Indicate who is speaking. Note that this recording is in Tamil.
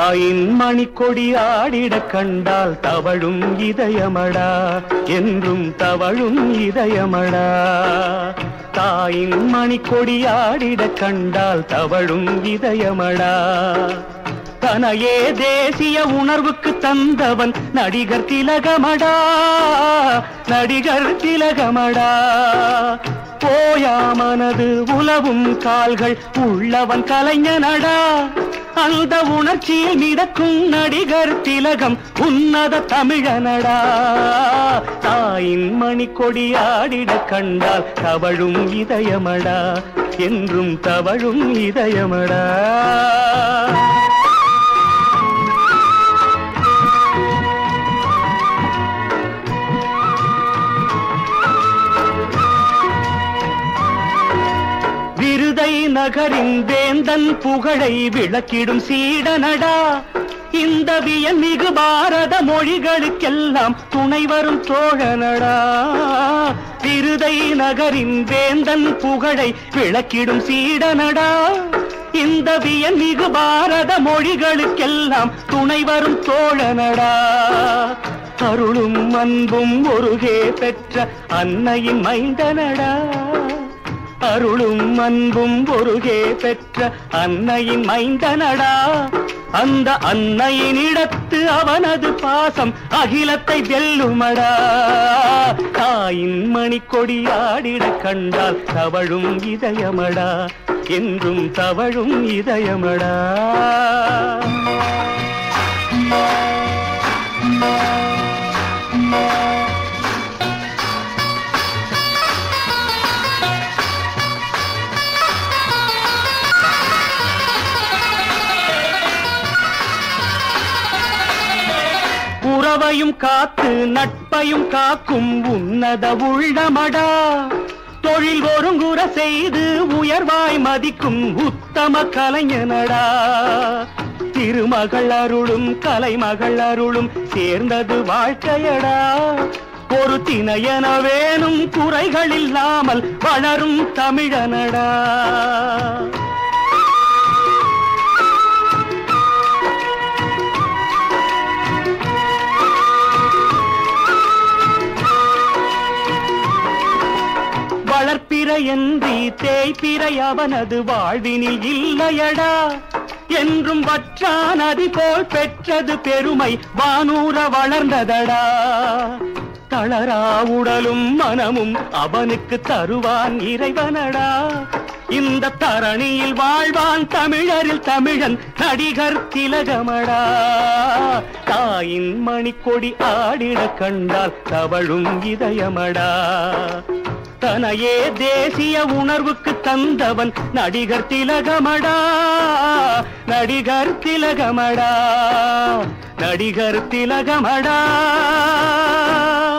Speaker 1: தாயின் மணிக்கொடி ஆடிட கண்டால் தவழும் இதயமடா என்றும் தவழும் இதயமடா தாயின் மணிக்கொடி ஆடிட கண்டால் தவழும் இதயமடா தனையே தேசிய உணர்வுக்கு தந்தவன் நடிகர் திலகமடா நடிகர் திலகமடா போயாமனது உலவும் கால்கள் உள்ளவன் கலைஞனடா அந்த உணர்ச்சியில் மிதக்கும் நடிகர் திலகம் உன்னத தமிழனடா தாயின் மணிக்கொடி ஆடிட கண்டால் தவழும் இதயமடா என்றும் தவழும் இதயமடா விருதை நகரின் வேந்தன் புகழை விளக்கிடும் சீடனடா இந்த வியன்மிகு பாரத மொழிகளுக்கெல்லாம் துணை வரும் தோழனடா விருதை நகரின் வேந்தன் புகழை விளக்கிடும் சீடனடா இந்த வியன்மிகு பாரத மொழிகளுக்கெல்லாம் துணை வரும் தோழனடா அருளும் அன்பும் ஒருகே பெற்ற அன்னையின் மைந்தனடா அருளும் அன்பும் ஒருகே பெற்ற அன்னையின் மைந்தனடா அந்த அன்னையினிடத்து அவனது பாசம் அகிலத்தை வெல்லுமடா தாயின் மணிக்கொடி ஆடிட கண்டால் தவழும் இதயமடா என்றும் தவழும் இதயமடா உறவையும் காத்து நட்பையும் காக்கும் உன்னத உள்ளமடா தொழில் ஒருங்குற செய்து உயர்வாய் மதிக்கும் உத்தம கலைஞனடா திருமகள் அருளும் கலைமகள் அருளும் சேர்ந்தது வாழ்க்கையடா ஒரு திணையன வேணும் குறைகள் இல்லாமல் வளரும் தமிழனடா வளர்ப்பிற என்றி தேய்ப்பிறை அவனது வாழ்வினில் இல்லையடா என்றும் வற்றா நதி போல் பெற்றது பெருமை வானூர வளர்ந்ததடா தளரா உடலும் மனமும் அவனுக்கு தருவான் இறைவனடா இந்த தரணியில் வாழ்வான் தமிழரில் தமிழன் நடிகர் திலகமடா தாயின் மணிக்கொடி ஆடிட கண்டால் தவழும் இதயமடா தனையே தேசிய உணர்வுக்கு தந்தவன் நடிகர் திலகமடா நடிகர் திலகமடா நடிகர் திலகமடா